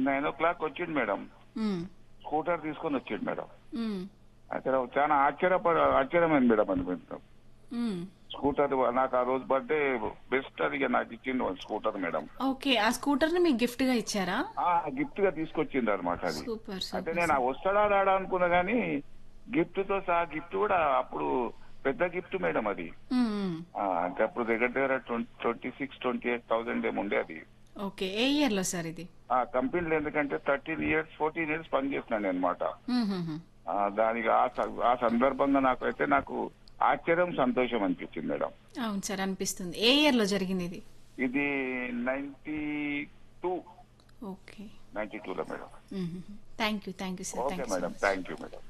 Nine o'clock వచ్చిండు madam మ్మ్. Scooter తీసుకొని వచ్చిండు మేడం మ్మ్. అయితే చాలా ఆశ్చర్యపడ ఆశ్చర్యమైంది మేడం అని మ్మ్. స్కూటర్ నాకు ఆ రోజు బర్త్డే బెస్ట్ అది ఇక నాకు ఇచ్చిండు స్కూటర్ మేడం ఓకే ఆ స్కూటర్ ని మీకు గిఫ్ట్ గా ఇచ్చారా ఆ గిఫ్ట్ గా తీసుకొచ్చిండు అనమాట అది సూపర్ అంటే సూపర్ నేను ఆ వస్తాడా రాడా అనుకున్నా గానీ గిఫ్ట్ తో సహా గిఫ్ట్ కూడా అప్పుడు పెద్ద గిఫ్ట్ మేడం అది మ్మ్, మ్మ్. ఆ, అంటే అప్పుడు దగ్గర దగ్గర twenty six twenty eight thousand ఏమి ఉండే అది ఓకే ఏ ఇయర్ లో సార్ ఇది ఆ కంపెనీలో ఎందుకంటే థర్టీన్ ఇయర్స్ ఫోర్టీన్ ఇయర్స్ పనిచేస్తున్నాను అనమాట మ్మ్, మ్మ్, మ్మ్. దానికి ఆ స- ఆ సందర్భంగా నాకైతే నాకు ఆశ్చర్యం సంతోషం అనిపించింది మేడం అవును సార్ అనిపిస్తుంది ఏ ఇయర్ లో జరిగింది ఇది ఇది ninety two okay ninety two లో madam thank you thank you sir okay thank you madam thank you madam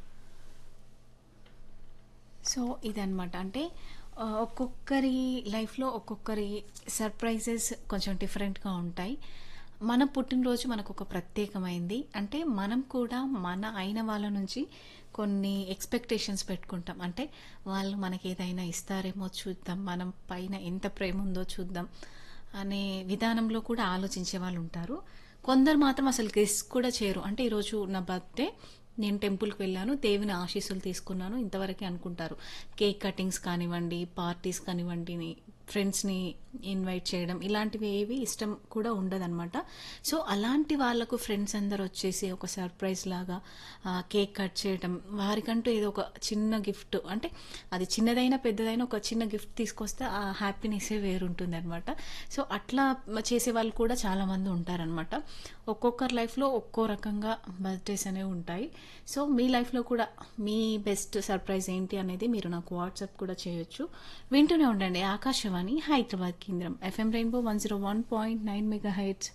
so ఇదన్నమాట అంటే ఆ, ఒక్కొక్కరి లైఫ్లో ఒక్కొక్కరి సర్ప్రైజెస్ కొంచెం డిఫరెంట్గా ఉంటాయి మన పుట్టినరోజు మనకు ఒక ప్రత్యేకమైంది అంటే మనం కూడా మన అయిన వాళ్ళ నుంచి కొన్ని ఎక్స్పెక్టేషన్స్ పెట్టుకుంటాం అంటే వాళ్ళు మనకి ఏదైనా ఇస్తారేమో చూద్దాం మనం పైన ఎంత ప్రేమ ఉందో చూద్దాం అనే విధానంలో కూడా ఆలోచించే వాళ్ళు ఉంటారు కొందరు మాత్రం అసలు గెస్ కూడా చేయరు అంటే ఈరోజు నా బర్త్డే నేను టెంపుల్కి వెళ్ళాను దేవుని ఆశీస్సులు తీసుకున్నాను ఇంతవరకే అనుకుంటారు కేక్ కటింగ్స్ కానివ్వండి పార్టీస్ కానివ్వండి ఫ్రెండ్స్ని ఇన్వైట్ చేయడం ఇలాంటివి ఏవి ఇష్టం కూడా ఉండదన్నమాట సో అలాంటి వాళ్ళకు ఫ్రెండ్స్ అందరు వచ్చేసి ఒక సర్ప్రైజ్ లాగా ఆ, కేక్ కట్ చేయడం వారికంటూ ఏదో ఒక చిన్న గిఫ్ట్ అంటే అది చిన్నదైనా పెద్దదైనా ఒక చిన్న గిఫ్ట్ తీసుకొస్తే ఆ హ్యాపీనెస్సే వేరుంటుంది అనమాట సో అట్లా చేసే వాళ్ళు కూడా చాలా మంది ఉంటారనమాట ఒక్కొక్కరి లైఫ్లో ఒక్కో రకంగా బర్త్డేస్ అనేవి ఉంటాయి సో మీ లైఫ్లో కూడా మీ బెస్ట్ సర్ప్రైజ్ ఏంటి అనేది మీరు నాకు వాట్సాప్ కూడా చేయొచ్చు వింటూనే ఉండండి ఆకాశవాణి హైదరాబాద్ కేంద్రం FM rainbow one zero one point nine mega heights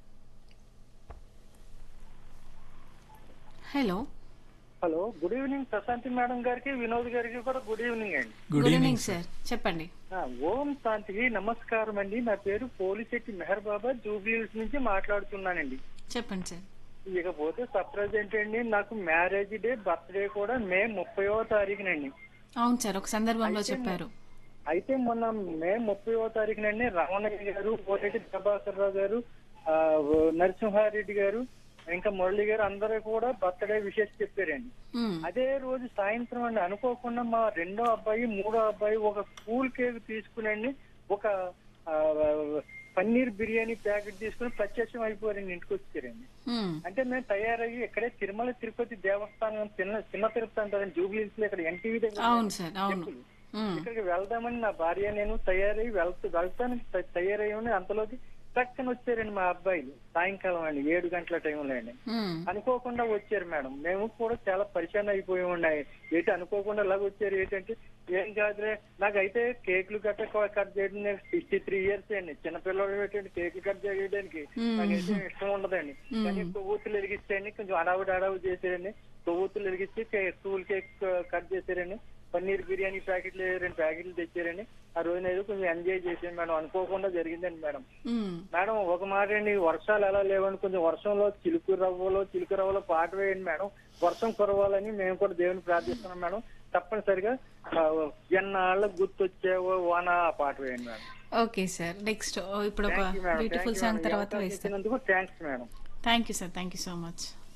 hello hello good evening Prashanti madam గారికి వినోద్ గారికి కూడా గుడ్ ఈవినింగ్ అండి గుడ్ ఈవినింగ్ సార్ చెప్పండి ఆ, ఓం శాంతికి నమస్కారం అండి నా పేరు పోలిశెట్టి మెహర్ బాబా జూబ్లీస్ నుంచి మాట్లాడుతున్నానండి చెప్పండి సార్ ఇకపోతే సర్ప్రైజ్ ఏంటండి నాకు మ్యారేజ్ డే బర్త్డే కూడా మే ముప్పైవ తారీఖునండి అవును సార్ ఒక సందర్భంలో చెప్పారు అయితే మొన్న మే ముప్పైవ తారీఖునండి రమణయ్య గారు పోరెడ్డి ప్రభాకర్ రావు గారు ఆ, నరసింహారెడ్డి గారు ఇంకా మురళి గారు అందరూ కూడా బర్త్డే విషెస్ చెప్పారండి మ్మ్. అదే రోజు సాయంత్రం అండి అనుకోకుండా మా రెండో అబ్బాయి మూడో అబ్బాయి ఒక కూల్ కేక్ తీసుకునండి ఒక ఆ, పన్నీర్ బిర్యానీ ప్యాకెట్ తీసుకుని ప్రత్యక్షం అయిపోయారండి ఇంటికి వచ్చారండి మ్మ్. అంటే మేము తయారయ్యి ఇక్కడే తిరుమల తిరుపతి దేవస్థానం చిన్న చిన్న తిరుపతి అంటారండి జూబ్లీస్ లో ఇక్కడ ఎన్టీవీ దగ్గర అవును సార్ అవును టెంపుల్. మ్మ్. ఇక్కడికి వెళ్దామని నా భార్య నేను తయారై వెళ్తూ వెళ్తానికి త- తయారయ్యి అంతలోకి టక్కన వచ్చారండి మా అబ్బాయిలు సాయంకాలం అండి ఏడు గంటల టైంలో అండి మ్మ్. అనుకోకుండా వచ్చారు మేడం మేము కూడా చాలా పరిచయం అయిపోయి ఉన్నాయి ఏంటి అనుకోకుండా ఇలాగ వచ్చారు ఏంటంటే ఏం కాదులే నాకైతే కేకులు గట్ట క- కట్ చేయడం నేను సిక్స్టీ త్రీ ఇయర్స్ అండి చిన్నపిల్లలు పెట్టండి కేకులు కట్ చేయడానికి నాకైతే ఇష్టం ఉండదండి కానీ కొవ్వొత్తులు వెలిగిస్తాయండి కొంచెం అడావుడు అడావు చేసారండి కొవ్వొత్తులు వెలిగిస్తే కే- స్కూల్ కేక్ కట్ చేశారండి పన్నీర్ బిర్యానీ ప్యాకెట్లు రెండు ప్యాకెట్లు తెచ్చారండి ఆ రోజున ఏదో కొంచెం ఎంజాయ్ చేసాను మేడం అనుకోకుండా జరిగిందండి మేడం మ్మ్. మేడం ఒక మాట అండి వర్షాలు ఎలా లేవని కొంచెం వర్షంలో చిలుకు రవ్వలో చిలుకు రవ్వలో పాట వేయండి మేడం వర్షం కురవాలని మేము కూడా దేవుని ప్రార్థిస్తున్నాం మేడం తప్పనిసరిగా ఆ, ఎన్నాళ్ళ గుర్తొచ్చేవో వాన ఆ పాట వేయండి మేడం ఓకే సార్ నెక్స్ట్ ఇప్పుడు ఒక thank you madam beautiful song తర్వాత వేస్తాను thanks madam thank you sir thank you so much